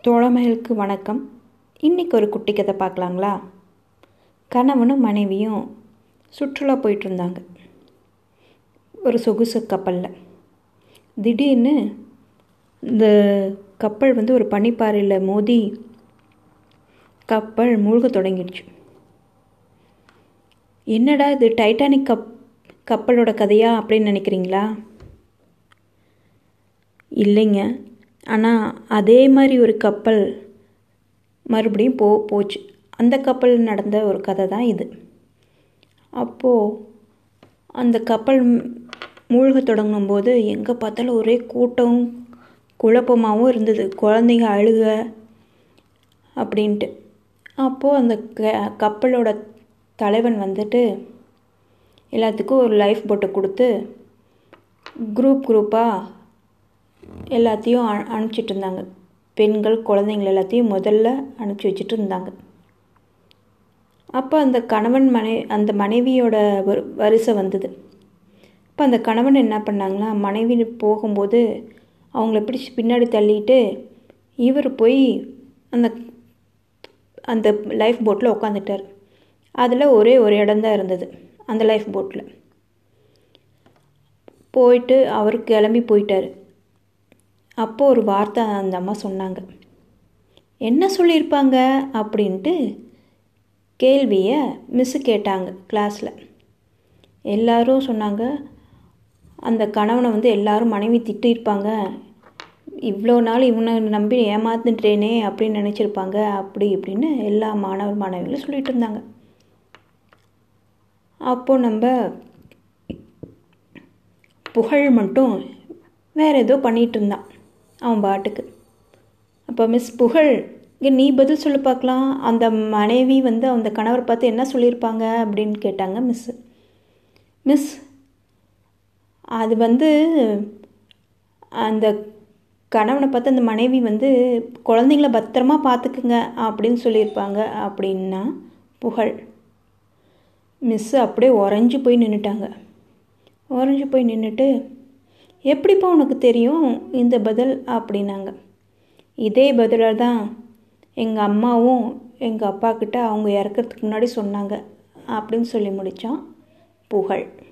தோழமைகளுக்கு வணக்கம் இன்றைக்கி ஒரு குட்டி கதை பார்க்கலாங்களா கணவனும் மனைவியும் சுற்றுலா போயிட்டு இருந்தாங்க ஒரு சொகுசு கப்பலில் திடீர்னு இந்த கப்பல் வந்து ஒரு பனிப்பாறையில் மோதி கப்பல் மூழ்க தொடங்கிடுச்சு என்னடா இது டைட்டானிக் கப் கப்பலோட கதையா அப்படின்னு நினைக்கிறீங்களா இல்லைங்க ஆனால் அதே மாதிரி ஒரு கப்பல் மறுபடியும் போ போச்சு அந்த கப்பல் நடந்த ஒரு கதை தான் இது அப்போது அந்த கப்பல் மூழ்க தொடங்கும்போது எங்கே பார்த்தாலும் ஒரே கூட்டம் குழப்பமாகவும் இருந்தது குழந்தைங்க அழுக அப்படின்ட்டு அப்போது அந்த க கப்பலோட தலைவன் வந்துட்டு எல்லாத்துக்கும் ஒரு லைஃப் போட்டை கொடுத்து குரூப் குரூப்பாக எல்லாத்தையும் அ அனுப்பிச்சிட்டு இருந்தாங்க பெண்கள் குழந்தைங்கள் எல்லாத்தையும் முதல்ல அனுப்பிச்சி வச்சுட்டு இருந்தாங்க அப்போ அந்த கணவன் மனை அந்த மனைவியோட வரு வரிசை வந்தது இப்போ அந்த கணவன் என்ன பண்ணாங்களா மனைவி போகும்போது அவங்கள பிடிச்சி பின்னாடி தள்ளிட்டு இவர் போய் அந்த அந்த லைஃப் போட்டில் உட்காந்துட்டார் அதில் ஒரே ஒரு இடம்தான் இருந்தது அந்த லைஃப் போட்டில் போயிட்டு அவர் கிளம்பி போயிட்டார் அப்போது ஒரு வார்த்தை அந்த அம்மா சொன்னாங்க என்ன சொல்லியிருப்பாங்க அப்படின்ட்டு கேள்வியை மிஸ்ஸு கேட்டாங்க கிளாஸில் எல்லாரும் சொன்னாங்க அந்த கணவனை வந்து எல்லாரும் மனைவி திட்டிருப்பாங்க இவ்வளோ நாள் இவனை நம்பி ஏமாத்துட்டேனே அப்படின்னு நினச்சிருப்பாங்க அப்படி இப்படின்னு எல்லா மாணவர் மாணவிகளும் சொல்லிட்டு இருந்தாங்க அப்போது நம்ம புகழ் மட்டும் வேறு ஏதோ பண்ணிகிட்டு இருந்தான் அவன் பாட்டுக்கு அப்போ மிஸ் புகழ் இங்கே நீ பதில் சொல்லி பார்க்கலாம் அந்த மனைவி வந்து அந்த கணவர் பார்த்து என்ன சொல்லியிருப்பாங்க அப்படின்னு கேட்டாங்க மிஸ்ஸு மிஸ் அது வந்து அந்த கணவனை பார்த்து அந்த மனைவி வந்து குழந்தைங்கள பத்திரமா பார்த்துக்குங்க அப்படின்னு சொல்லியிருப்பாங்க அப்படின்னா புகழ் மிஸ்ஸு அப்படியே உறைஞ்சி போய் நின்றுட்டாங்க உறைஞ்சி போய் நின்றுட்டு எப்படிப்பா உனக்கு தெரியும் இந்த பதில் அப்படின்னாங்க இதே பதிலாக தான் எங்கள் அம்மாவும் எங்கள் அப்பா கிட்ட அவங்க இறக்கிறதுக்கு முன்னாடி சொன்னாங்க அப்படின்னு சொல்லி முடித்தான் புகழ்